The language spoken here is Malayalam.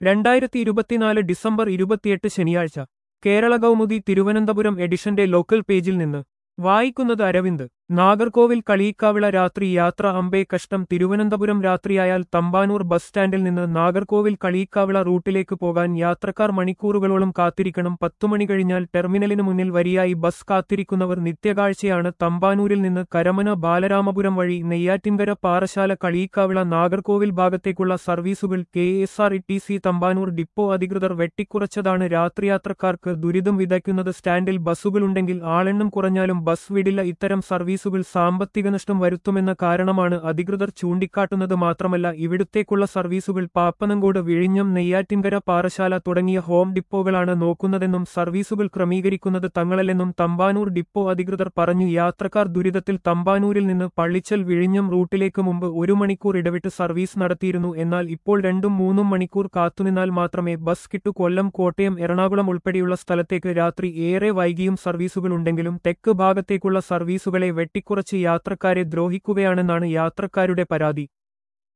രണ്ടായിരത്തി ഇരുപത്തിനാല് ഡിസംബർ ഇരുപത്തിയെട്ട് ശനിയാഴ്ച കേരള കൗമുദി തിരുവനന്തപുരം എഡിഷന്റെ ലോക്കൽ പേജിൽ നിന്ന് വായിക്കുന്നത് അരവിന്ദ് നാഗർകോവിൽ കളിയിക്കാവിള രാത്രി യാത്ര അമ്പേ കഷ്ടം തിരുവനന്തപുരം രാത്രിയായാൽ തമ്പാനൂർ ബസ് സ്റ്റാൻഡിൽ നിന്ന് നാഗർകോവിൽ കളിയിക്കാവിള റൂട്ടിലേക്ക് പോകാൻ യാത്രക്കാർ മണിക്കൂറുകളോളം കാത്തിരിക്കണം പത്തുമണി കഴിഞ്ഞാൽ ടെർമിനലിന് മുന്നിൽ വരിയായി ബസ് കാത്തിരിക്കുന്നവർ നിത്യകാഴ്ചയാണ് തമ്പാനൂരിൽ നിന്ന് കരമന ബാലരാമപുരം വഴി നെയ്യാറ്റിൻകര പാറശാല കളിയിക്കാവിള നാഗർകോവിൽ ഭാഗത്തേക്കുള്ള സർവീസുകൾ K S R T C Thampanoor depot അധികൃതർ വെട്ടിക്കുറച്ചതാണ് രാത്രിയാത്രക്കാർക്ക് ദുരിതം വിതയ്ക്കുന്നത് സ്റ്റാൻഡിൽ ബസ്സുകളുണ്ടെങ്കിൽ ആളെണ്ണം കുറഞ്ഞാലും ബസ് വിടില്ല ഇത്തരം സർവീസുകൾ സാമ്പത്തിക നഷ്ടം വരുത്തുമെന്ന കാരണമാണ് അധികൃതർ ചൂണ്ടിക്കാട്ടുന്നത് മാത്രമല്ല ഇവിടുത്തേക്കുള്ള സർവീസുകൾ പാപ്പനങ്കോട് വിഴിഞ്ഞം നെയ്യാറ്റിൻകര പാറശാല തുടങ്ങിയ ഹോം ഡിപ്പോകളാണ് നോക്കുന്നതെന്നും സർവീസുകൾ ക്രമീകരിക്കുന്നത് തങ്ങളല്ലെന്നും തമ്പാനൂർ ഡിപ്പോ അധികൃതർ പറഞ്ഞു യാത്രക്കാർ ദുരിതത്തിൽ തമ്പാനൂരിൽ നിന്ന് പള്ളിച്ചൽ വിഴിഞ്ഞം റൂട്ടിലേക്ക് മുമ്പ് ഒരു മണിക്കൂർ ഇടവിട്ട് സർവീസ് നടത്തിയിരുന്നു എന്നാൽ ഇപ്പോൾ രണ്ടും മൂന്നും മണിക്കൂർ കാത്തുനിന്നാൽ മാത്രമേ ബസ് കിട്ടു കൊല്ലം കോട്ടയം എറണാകുളം ഉൾപ്പെടെയുള്ള സ്ഥലത്തേക്ക് രാത്രി ഏറെ വൈകിയും സർവീസുകളുണ്ടെങ്കിലും തെക്ക് ഭാഗത്തേക്കുള്ള സർവീസുകളെ വെട്ടിക്കുറച്ച് യാത്രക്കാരെ ദ്രോഹിക്കുകയാണെന്നാണ് യാത്രക്കാരുടെ പരാതി